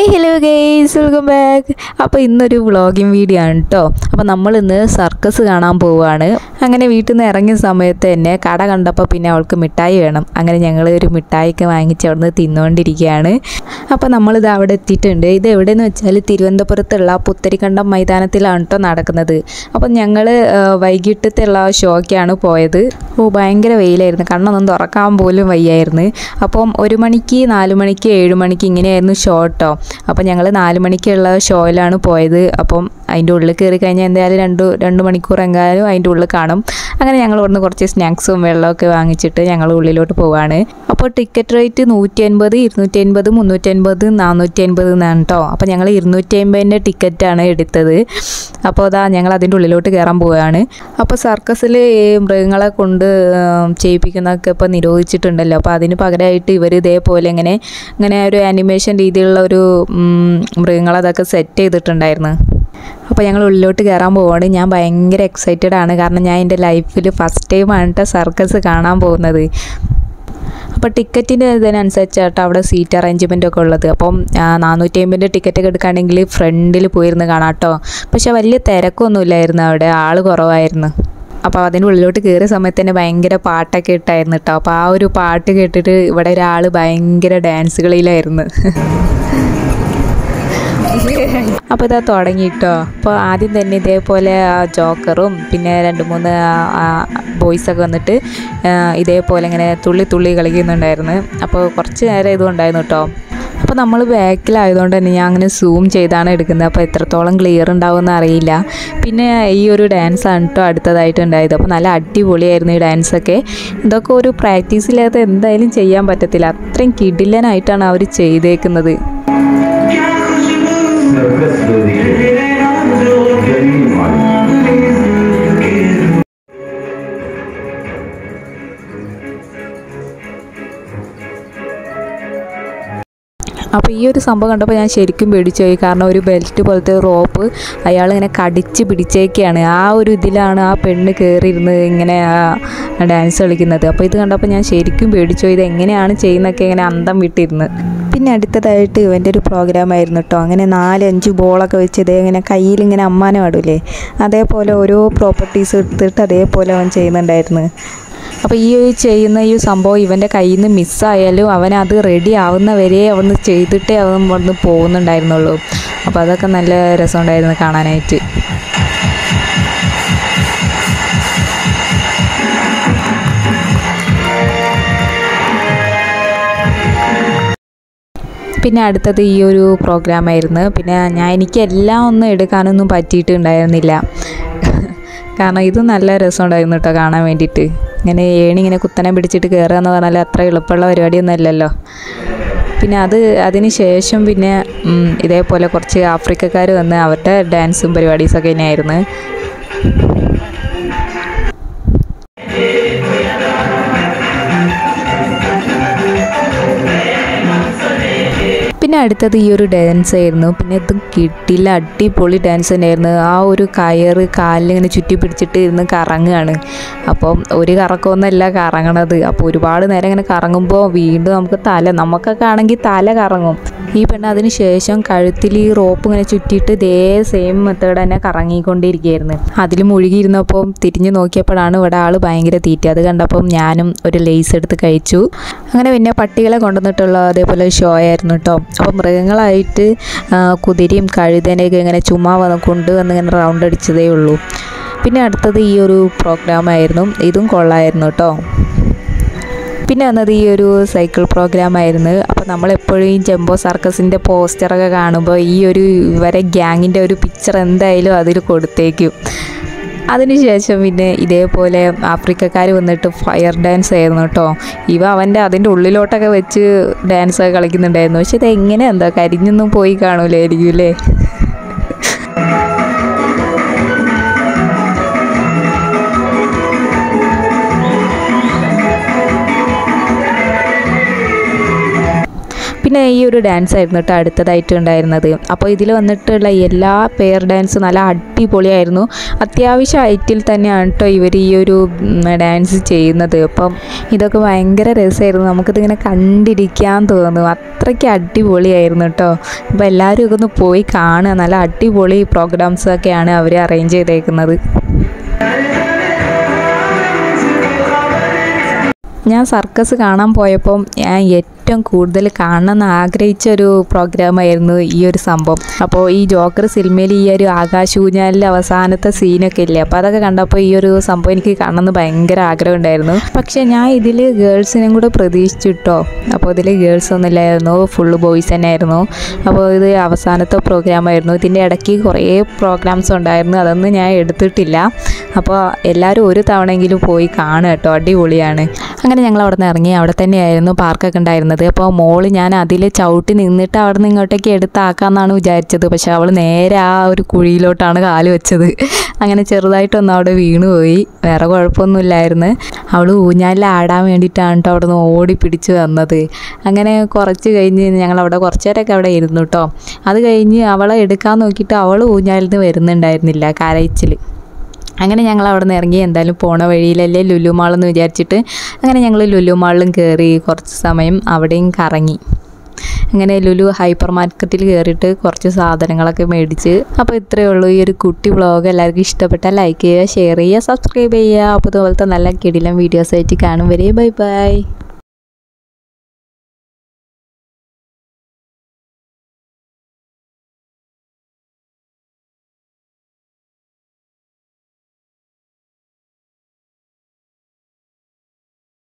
hello guys welcome back അപ്പോൾ ഇന്നൊരു vlogging video ആണ് കേട്ടോ അപ്പോൾ നമ്മൾ ഇന്ന് സർക്കസ് കാണാൻ പോവുകയാണ് അങ്ങനെ വീട്ടിൽ നിന്ന് ഇറങ്ങിയ സമയത്ത് തന്നെ കട കണ്ടപ്പോൾ പിന്നെ അവൾക്ക് മിഠായി വേണം അങ്ങനെ ഞങ്ങൾ ഒരു മിഠായിക്ക് വാങ്ങിച്ച് അവിടുന്ന് തിന്നുകൊണ്ടിരിക്കുകയാണ് അപ്പോൾ നമ്മളിത് അവിടെ എത്തിയിട്ടുണ്ട് ഇത് എവിടെയെന്ന് വെച്ചാൽ തിരുവനന്തപുരത്തുള്ള പുത്തരിക്കണ്ടം മൈതാനത്തിലാണ് കേട്ടോ നടക്കുന്നത് അപ്പം ഞങ്ങൾ വൈകിട്ടത്തുള്ള ഷോയ്ക്കാണ് പോയത് ഓ ഭയങ്കര വെയിലായിരുന്നു കണ്ണൊന്നും തുറക്കാൻ പോലും വയ്യായിരുന്നു അപ്പം ഒരു മണിക്ക് നാല് മണിക്ക് ഏഴ് മണിക്ക് ഇങ്ങനെയായിരുന്നു ഷോ കേട്ടോ അപ്പം ഞങ്ങൾ നാല് മണിക്കുള്ള ഷോയിലാണ് പോയത് അപ്പം അതിൻ്റെ ഉള്ളിൽ കയറി കഴിഞ്ഞാൽ എന്തായാലും രണ്ട് രണ്ട് മണിക്കൂർ എങ്ങാനും അതിൻ്റെ ഉള്ളിൽ കാണും അങ്ങനെ ഞങ്ങൾ ഇവിടുന്ന് കുറച്ച് സ്നാക്സും വെള്ളമൊക്കെ വാങ്ങിച്ചിട്ട് ഞങ്ങൾ ഉള്ളിലോട്ട് പോവാണ് അപ്പോൾ ടിക്കറ്റ് റേറ്റ് നൂറ്റി അൻപത് ഇരുന്നൂറ്റി അൻപത് മുന്നൂറ്റി അൻപത് നാനൂറ്റി അൻപത് എന്നാണ് കേട്ടോ അപ്പോൾ ഞങ്ങൾ ഇരുന്നൂറ്റി അൻപതിൻ്റെ ടിക്കറ്റാണ് എടുത്തത് അപ്പോൾ അതാ ഞങ്ങൾ അതിൻ്റെ ഉള്ളിലോട്ട് കയറാൻ പോവുകയാണ് അപ്പോൾ സർക്കസിൽ മൃഗങ്ങളെ കൊണ്ട് ഉം, ചെയ്യിപ്പിക്കുന്നതൊക്കെ ഇപ്പോൾ നിരോധിച്ചിട്ടുണ്ടല്ലോ അപ്പോൾ അതിന് പകരമായിട്ട് ഇവർ ഇതേപോലെ ഇങ്ങനെ ഇങ്ങനെ ഒരു ആനിമേഷൻ രീതിയിലുള്ള ഒരു ഉം, മൃഗങ്ങളതൊക്കെ സെറ്റ് ചെയ്തിട്ടുണ്ടായിരുന്നു അപ്പോൾ ഞങ്ങൾ ഉള്ളിലോട്ട് കയറാൻ പോവുകയാണ് ഞാൻ ഭയങ്കര എക്സൈറ്റഡ് ആണ് കാരണം ഞാൻ എൻ്റെ ലൈഫിൽ ഫസ്റ്റ് ടൈമാണ് കേട്ടോ സർക്കസ് കാണാൻ പോകുന്നത് അപ്പോൾ ടിക്കറ്റിൻ്റെ ഇതിനനുസരിച്ചാട്ടോ അവിടെ സീറ്റ് അറേഞ്ച്മെൻ്റ് ഒക്കെ ഉള്ളത് അപ്പം നാനൂറ്റി അമ്പതിൻ്റെ ടിക്കറ്റ് ഒക്കെ എടുക്കുകയാണെങ്കിൽ ഫ്രണ്ടിൽ പോയിരുന്ന് കാണാം കേട്ടോ പക്ഷേ വലിയ തിരക്കൊന്നുമില്ലായിരുന്നു അവിടെ ആൾ കുറവായിരുന്നു അപ്പോൾ അതിൻ്റെ ഉള്ളിലോട്ട് കയറിയ സമയത്ത് തന്നെ ഭയങ്കര പാട്ടൊക്കെ ഇട്ടായിരുന്നു കേട്ടോ അപ്പോൾ ആ ഒരു പാട്ട് കേട്ടിട്ട് ഇവിടെ ഒരാൾ ഭയങ്കര ഡാൻസുകളിലായിരുന്നു അപ്പോൾ ഇതാ തുടങ്ങിട്ടോ അപ്പോൾ ആദ്യം തന്നെ ഇതേപോലെ ആ ജോക്കറും പിന്നെ രണ്ട് മൂന്ന് ബോയ്സൊക്കെ വന്നിട്ട് ആ, ഇതേപോലെ ഇങ്ങനെ തുള്ളി തുള്ളി കളിക്കുന്നുണ്ടായിരുന്നു അപ്പോൾ കുറച്ച് നേരം ഇതുണ്ടായിരുന്നു കേട്ടോ അപ്പോൾ നമ്മൾ ബാക്കിലായതുകൊണ്ട് തന്നെ ഞാൻ അങ്ങനെ സൂം ചെയ്താണ് എടുക്കുന്നത് അപ്പോൾ എത്രത്തോളം ക്ലിയർ ഉണ്ടാവുമെന്ന് അറിയില്ല പിന്നെ ഈ ഒരു ഡാൻസ് ആണ് കേട്ടോ അടുത്തതായിട്ട് ഉണ്ടായത് അപ്പോൾ നല്ല അടിപൊളിയായിരുന്നു ഈ ഡാൻസൊക്കെ ഇതൊക്കെ ഒരു പ്രാക്ടീസ് ഇല്ലാത്ത എന്തായാലും ചെയ്യാൻ പറ്റത്തില്ല അത്രയും കിടിലനായിട്ടാണ് അവർ ചെയ്തേക്കുന്നത് സർക്കസ് വേദിയിൽ ഗണ്യമായി അപ്പോൾ ഈ ഒരു സംഭവം കണ്ടപ്പോൾ ഞാൻ ശരിക്കും പേടിച്ചു പോയി കാരണം ഒരു ബെൽറ്റ് പോലത്തെ റോപ്പ് അയാൾ ഇങ്ങനെ കടിച്ച് പിടിച്ചേക്കാണ് ആ ഒരു ഇതിലാണ് ആ പെണ്ണ് കയറിയിരുന്ന് ഇങ്ങനെ ആ ഡാൻസ് കളിക്കുന്നത് അപ്പോൾ ഇത് കണ്ടപ്പോൾ ഞാൻ ശരിക്കും പേടിച്ചു പോയി ഇത് എങ്ങനെയാണ് ചെയ്യുന്നതൊക്കെ ഇങ്ങനെ അന്തം വിട്ടിരുന്ന് പിന്നെ അടുത്തതായിട്ട് ഇവൻ്റെ ഒരു പ്രോഗ്രാം ആയിരുന്നു കേട്ടോ അങ്ങനെ നാലഞ്ച് ബോളൊക്കെ വെച്ച് ഇതേ ഇങ്ങനെ കയ്യിൽ ഇങ്ങനെ അമ്മാനം ആടൂലേ അതേപോലെ ഓരോ പ്രോപ്പർട്ടീസ് എടുത്തിട്ട് അതേപോലെ അവൻ ചെയ്യുന്നുണ്ടായിരുന്നു അപ്പോൾ ഈ ഒരു ചെയ്യുന്ന ഈ സംഭവം ഇവൻ്റെ കയ്യിൽ നിന്ന് മിസ്സായാലും അവൻ അത് റെഡി ആവുന്ന വരെ അവന്ന് ചെയ്തിട്ടേ അവൻ വന്ന് പോകുന്നുണ്ടായിരുന്നുള്ളൂ അപ്പോൾ അതൊക്കെ നല്ല രസമുണ്ടായിരുന്നു കാണാനായിട്ട് പിന്നെ അടുത്തത് ഈ ഒരു പ്രോഗ്രാമായിരുന്നു പിന്നെ ഞാൻ എനിക്ക് എല്ലാം ഒന്നും എടുക്കാനൊന്നും പറ്റിയിട്ടുണ്ടായിരുന്നില്ല കാരണം ഇത് നല്ല രസമുണ്ടായിരുന്നു കേട്ടോ കാണാൻ വേണ്ടിയിട്ട് ഇങ്ങനെ ഏണി ഇങ്ങനെ കുത്തനെ പിടിച്ചിട്ട് കയറുക എന്ന് പറഞ്ഞാൽ അത്ര എളുപ്പമുള്ള പരിപാടിയൊന്നും അല്ലല്ലോ പിന്നെ അത് അതിന് ശേഷം പിന്നെ ഉം, ഇതേപോലെ കുറച്ച് ആഫ്രിക്കക്കാർ വന്ന് അവരുടെ ഡാൻസും പരിപാടീസൊക്കെ തന്നെയായിരുന്നു പിന്നെ അടുത്തത് ഈ ഒരു ഡാൻസ് ആയിരുന്നു പിന്നെ ഇത് കിട്ടില്ല അടിപൊളി ഡാൻസ് തന്നെയായിരുന്നു ആ ഒരു കയറ് കാലിൽ ഇങ്ങനെ ചുറ്റി പിടിച്ചിട്ട് ഇരുന്ന് കറങ്ങുകയാണ് അപ്പം ഒരു കറക്കമൊന്നുമല്ല കറങ്ങണത് അപ്പോൾ ഒരുപാട് നേരം ഇങ്ങനെ കറങ്ങുമ്പോൾ വീണ്ടും നമുക്ക് തല നമുക്കൊക്കെ ആണെങ്കിൽ തല കറങ്ങും ഈ പെണ്ണ് അതിന് ശേഷം കഴുത്തിൽ ഈ റോപ്പ് ഇങ്ങനെ ചുറ്റിയിട്ട് ഇതേ സെയിം മെത്തേഡ് തന്നെ കറങ്ങിക്കൊണ്ടിരിക്കുകയായിരുന്നു അതിൽ മുഴുകിയിരുന്നപ്പോൾ തിരിഞ്ഞു നോക്കിയപ്പോഴാണ് ഇവിടെ ആൾ ഭയങ്കര തീറ്റ അത് കണ്ടപ്പം ഞാനും ഒരു ലേസ് എടുത്ത് കഴിച്ചു അങ്ങനെ പിന്നെ പട്ടികളെ കൊണ്ടുവന്നിട്ടുള്ള അതേപോലെ ഷോ ആയിരുന്നു കേട്ടോ അപ്പോൾ മൃഗങ്ങളായിട്ട് ആ, കുതിരയും കഴുതനെയൊക്കെ ഇങ്ങനെ ചുമ്മാ വന്ന് കൊണ്ടുവന്ന് ഇങ്ങനെ റൗണ്ട് അടിച്ചതേ ഉള്ളൂ പിന്നെ അടുത്തത് ഈ ഒരു പ്രോഗ്രാമായിരുന്നു ഇതും കൊള്ളായിരുന്നു കേട്ടോ പിന്നെ വന്നത് ഈ ഒരു സൈക്കിൾ പ്രോഗ്രാം ആയിരുന്നു അപ്പോൾ നമ്മളെപ്പോഴും ഈ ജംബോ സർക്കസിൻ്റെ പോസ്റ്ററൊക്കെ കാണുമ്പോൾ ഈ ഒരു ഇവരെ ഗ്യാങ്ങിൻ്റെ ഒരു പിക്ചർ എന്തായാലും അതിൽ കൊടുത്തേക്കും അതിനുശേഷം പിന്നെ ഇതേപോലെ ആഫ്രിക്കക്കാർ വന്നിട്ട് ഫയർ ഡാൻസ് ആയിരുന്നു കേട്ടോ ഇവ അവൻ്റെ അതിൻ്റെ ഉള്ളിലോട്ടൊക്കെ വെച്ച് ഡാൻസ് ഒക്കെ കളിക്കുന്നുണ്ടായിരുന്നു പക്ഷെ ഇത് എങ്ങനെ എന്താ കരിഞ്ഞൊന്നും പോയി കാണൂലായിരിക്കും അല്ലേ പിന്നെ ഈ ഒരു ഡാൻസ് ആയിരുന്നു കേട്ടോ അടുത്തതായിട്ട് ഉണ്ടായിരുന്നത് അപ്പോൾ ഇതിൽ വന്നിട്ടുള്ള എല്ലാ പെയർ ഡാൻസും നല്ല അടിപൊളിയായിരുന്നു അത്യാവശ്യം ഹൈറ്റിൽ തന്നെയാണ് കേട്ടോ ഇവർ ഈ ഒരു ഡാൻസ് ചെയ്യുന്നത് അപ്പം ഇതൊക്കെ ഭയങ്കര രസമായിരുന്നു നമുക്കിതിങ്ങനെ കണ്ടിരിക്കാൻ തോന്നും അത്രയ്ക്ക് അടിപൊളിയായിരുന്നു കേട്ടോ അപ്പോൾ എല്ലാവരും ഒക്കെ ഒന്ന് പോയി കാണുക നല്ല അടിപൊളി പ്രോഗ്രാംസൊക്കെയാണ് അവർ അറേഞ്ച് ചെയ്തേക്കുന്നത് ഞാൻ സർക്കസ് കാണാൻ പോയപ്പോൾ ഞാൻ ഏറ്റവും കൂടുതൽ കാണണമെന്ന് ആഗ്രഹിച്ച ഒരു പ്രോഗ്രാമായിരുന്നു ഈ ഒരു സംഭവം അപ്പോൾ ഈ ജോക്കർ സിനിമയിൽ ഈ ഒരു ആകാശൂഞ്ഞാലിലെ അവസാനത്തെ സീനൊക്കെ ഇല്ലേ അപ്പോൾ അതൊക്കെ കണ്ടപ്പോൾ ഈ ഒരു സംഭവം എനിക്ക് കാണണമെന്ന് ഭയങ്കര ആഗ്രഹം ഉണ്ടായിരുന്നു പക്ഷേ ഞാൻ ഇതിൽ ഗേൾസിനും കൂടെ പ്രതീക്ഷിച്ചിട്ടോ അപ്പോൾ ഇതിൽ ഗേൾസ് ഒന്നും ഇല്ലായിരുന്നു ഫുള്ള് ബോയ്സ് തന്നെ ആയിരുന്നു അപ്പോൾ ഇത് അവസാനത്തെ പ്രോഗ്രാമായിരുന്നു ഇതിൻ്റെ ഇടയ്ക്ക് കുറേ പ്രോഗ്രാംസ് ഉണ്ടായിരുന്നു അതൊന്നും ഞാൻ എടുത്തിട്ടില്ല അപ്പോൾ എല്ലാവരും ഒരു തവണയെങ്കിലും പോയി കാണുക കേട്ടോ അടിപൊളിയാണ് അങ്ങനെ ഞങ്ങൾ അവിടെ നിന്ന് ഇറങ്ങി അവിടെ തന്നെയായിരുന്നു പാർക്കൊക്കെ ഉണ്ടായിരുന്നത് അപ്പോൾ മോള് ഞാൻ അതിൽ ചവിട്ടി നിന്നിട്ട് അവിടെ നിന്ന് ഇങ്ങോട്ടേക്ക് എടുത്താക്കാമെന്നാണ് വിചാരിച്ചത് പക്ഷെ അവൾ നേരെ ആ ഒരു കുഴിയിലോട്ടാണ് കാല് വെച്ചത് അങ്ങനെ ചെറുതായിട്ടൊന്ന് അവിടെ വീണുപോയി വേറെ കുഴപ്പമൊന്നുമില്ലായിരുന്നു അവൾ ഊഞ്ഞാലിൽ ആടാൻ വേണ്ടിയിട്ടാണ് കേട്ടോ അവിടെ നിന്ന് ഓടി പിടിച്ച് വന്നത് അങ്ങനെ കുറച്ച് കഴിഞ്ഞ് ഞങ്ങൾ അവിടെ കുറച്ച് നേരമൊക്കെ അവിടെ ഇരുന്നു കേട്ടോ അത് കഴിഞ്ഞ് അവളെ എടുക്കാൻ നോക്കിയിട്ട് അവൾ ഊഞ്ഞാലിൽ നിന്ന് വരുന്നുണ്ടായിരുന്നില്ല കരയിച്ചിൽ അങ്ങനെ ഞങ്ങൾ അവിടെ നിന്ന് ഇറങ്ങി എന്തായാലും പോണ വഴിയിലല്ലേ ലുലു മാളെന്ന് വിചാരിച്ചിട്ട് അങ്ങനെ ഞങ്ങൾ ലുലു മാളിലും കയറി കുറച്ച് സമയം അവിടെയും കറങ്ങി അങ്ങനെ ലുലു ഹൈപ്പർ മാർക്കറ്റിൽ കയറിയിട്ട് കുറച്ച് സാധനങ്ങളൊക്കെ മേടിച്ച് അപ്പോൾ ഇത്രയേ ഉള്ളൂ ഈ ഒരു കുട്ടി വ്ളോഗ് എല്ലാവർക്കും ഇഷ്ടപ്പെട്ടാൽ ലൈക്ക് ചെയ്യുക ഷെയർ ചെയ്യുക സബ്സ്ക്രൈബ് ചെയ്യുക അപ്പോൾ ഇതുപോലത്തെ നല്ല കിടിലം വീഡിയോസ് ആയിട്ട് കാണും വരെ ബൈ ബൈ